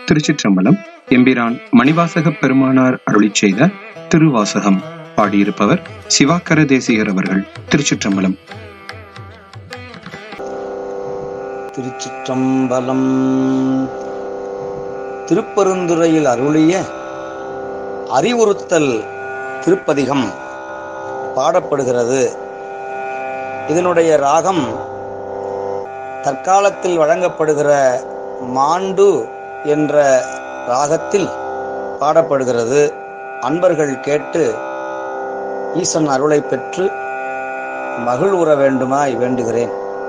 திருச்சிற்றம்பலம் எம்பிரான் மணிவாசக பெருமானார் அருளிச் செய்த திருவாசகம் பாடியிருப்பவர் சிவாக்கர தேசிகர் அவர்கள் திருச்சிற்றம்பலம் திருச்சிற்றம்பலம் திருப்பெருந்துறையில் அருளிய அறிவுறுத்தல் திருப்பதிகம் பாடப்படுகிறது இதனுடைய ராகம் தற்காலத்தில் வழங்கப்படுகிற மாண்டு என்ற ராகத்தில் பாடப்படுகிறது அன்பர்கள் கேட்டு ஈசன் அருளை பெற்று மகிழ்வுற வேண்டுமாய் வேண்டுகிறேன்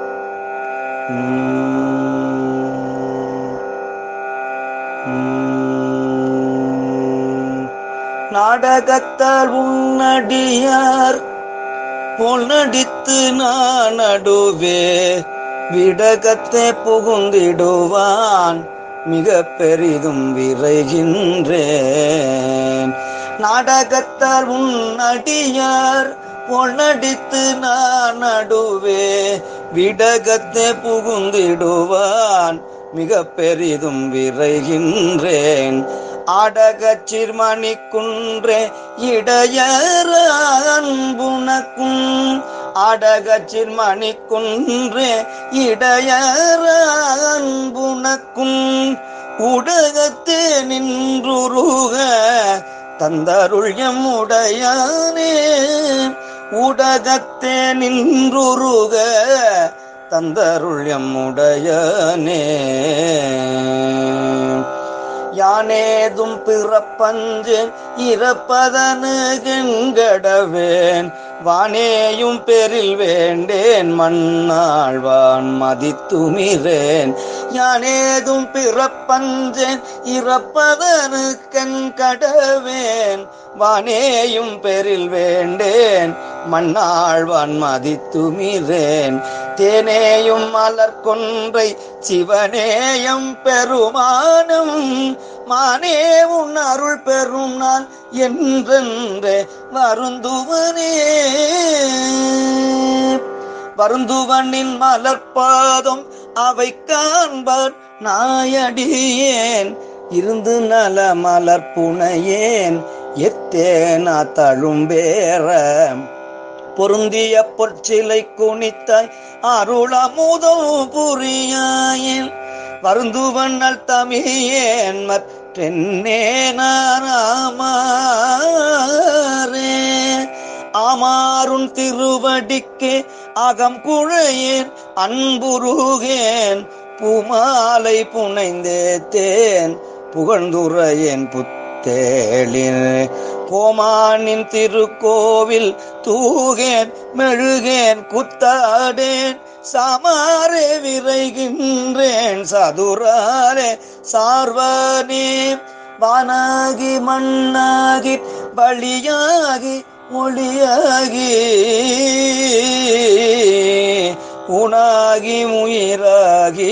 நாடகத்தால் உன்னடியார் போல் நடித்து நான் நடுவே விடகத்தை புகுந்திடுவான் மிக பெரிதும் விரைகின்றேன் நாடகத்தால் உன்னடியார் போல் நடித்து நான் நடுவே விடகத்தை புகுந்திடுவான் மிக பெரிதும் விரைகின்றேன் ஆடகச்சிர் மணிக்குன்றே இடையற அன்புனக்கும் ஆடகச்சிர் மணிக்குன்றே இடையற அன்புனக்கும் உடகத்தே நின்றுருக தந்தருள் எம் உடையானே உடகத்தே நின்றுருக தந்தருள் எம்முடையனே யானேதும் பிறப்பஞ்சு இறப்பதனு கெங்கடவேன் வானேயும் பெரில் வேண்டேன் மண்ணாழ்வான் மதித்துமிரேன் யானேதும் பிறப்பஞ்சேன் இறப்பதனு கண்கடவேன் வானேயும் பெரில் வேண்டேன் மண்ணாழ்வான் மதித்துமிரேன் தேனேயும் மலர் கொன்றை சிவனேயம் பெருமானும் மானே உன் அருள் பெறும் நாள் என்றென்றே வருந்துவனே வருந்துவனின் மலர்பாதம் அவை காண்பார் நாயடியேன் இருந்து நல மலர் புனையேன் எத்தேனா தழும்பேற பொருந்திய பொற்சிலை குனித்தாய் அருளமுதம் புரியாயின் வருந்துவண்ணல் தமியேன் மற்றென்னே நாராமாரே ஆமாறுன் திருவடிக்கே அகம் குழையேன் அன்புருகேன் பூமாலை புனைந்தேத்தேன் புகழ்ந்துரையேன் புத்தேளின் கோமானின் திருக்கோவில் தூகேன் மெழுகேன் குத்தாடேன் சமாரே விரைகின்றேன் சதுராரே சார்வனே வானாகி மண்ணாகி பலியாகி ஒளியாகி உணாகி முயிராகி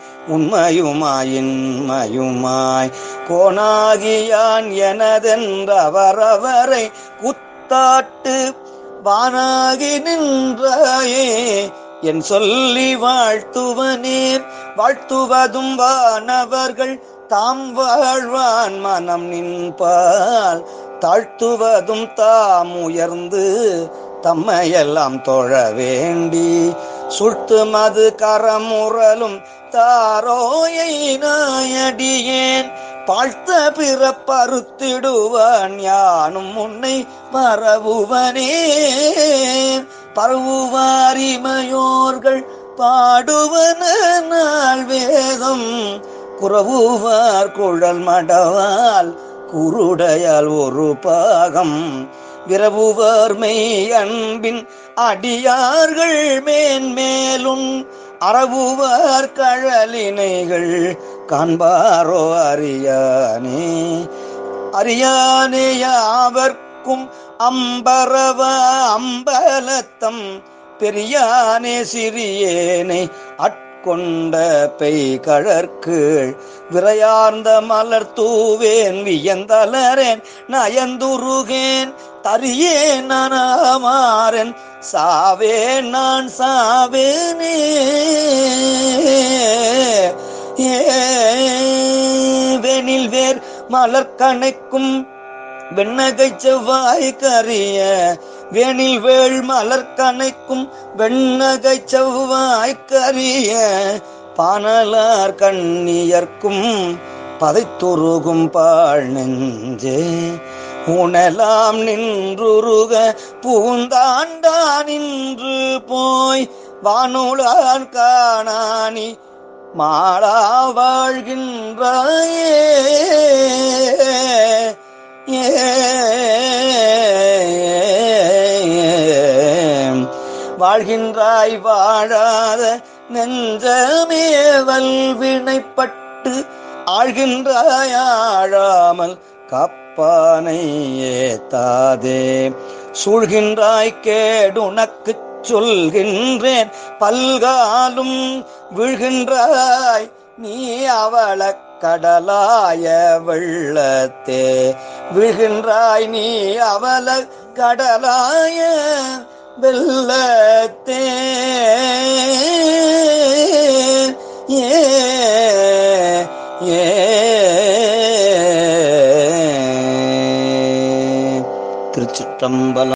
உண்மையுமாயின்மையுமாய் கோனாகியான் எனதென்றவரவரை குத்தாட்டு வானாகி நின்றாயே என் சொல்லி வாழ்த்துவனே வாழ்த்துவதும் வானவர்கள் தாம் வாழ்வான் மனம் நின்பால் தாழ்த்துவதும் தாம் உயர்ந்து தம்மையெல்லாம் தொழ வேண்டி சுட்டு மது கரமுறலும் தாரோயை நாயடியேன் பாழ்த்த பிற பருத்திடுவான் யானும் உன்னை பரவுவனே பரவுவாரிமையோர்கள் பாடுவன நாள் வேதம் குறவுவார் குழல் மடவால் குருடையால் ஒரு பாகம் விரவுவார் மெய் அன்பின் அடியார்கள் மேன்மேலும் அறவுவார் கழலினைகள் காண்பாரோ அறியானே அறியானே யாவர்க்கும் அம்பரவ அம்பலத்தம் பெரியானே சிறியேனை அட்கொண்ட பெய் கழற்கீழ் விரையார்ந்த மலர் தூவேன் வியந்தலரேன் நயந்துருகேன் தரியேன் நானாமாறன் சாவேன் நான் சாவேனே ஏ வேனில் வேர் மலர் கணைக்கும் வெண்ணகை செவ்வாய் கரிய வேனில் வேள் மலர் கணைக்கும் வெண்ணகை செவ்வாய் கரிய பானலார் கண்ணியர்க்கும் பதைத்துருகும் பாழ் நெஞ்சே உணலாம் நின்றுருக புகுந்தாண்டா நின்று போய் வானுலார் காணானி மாளா வாழ்கின்றாயே ஏ வாழ்கின்றாய் வாழாத நெஞ்சமே வல்வினைப்பட்டு ஆழ்கின்றாய் ஆழாமல் காப்பானை ஏத்தாதே சூழ்கின்றாய் கேடுனக்குச் சொல்கின்றேன் பல்காலும் விழ்கின்றாய் நீ அவள கடலாய வெள்ளத்தே விழ்கின்றாய் நீ அவள கடலாய வெள்ளத்தே ஏ ஏ திருச்சிற்றம்பலம்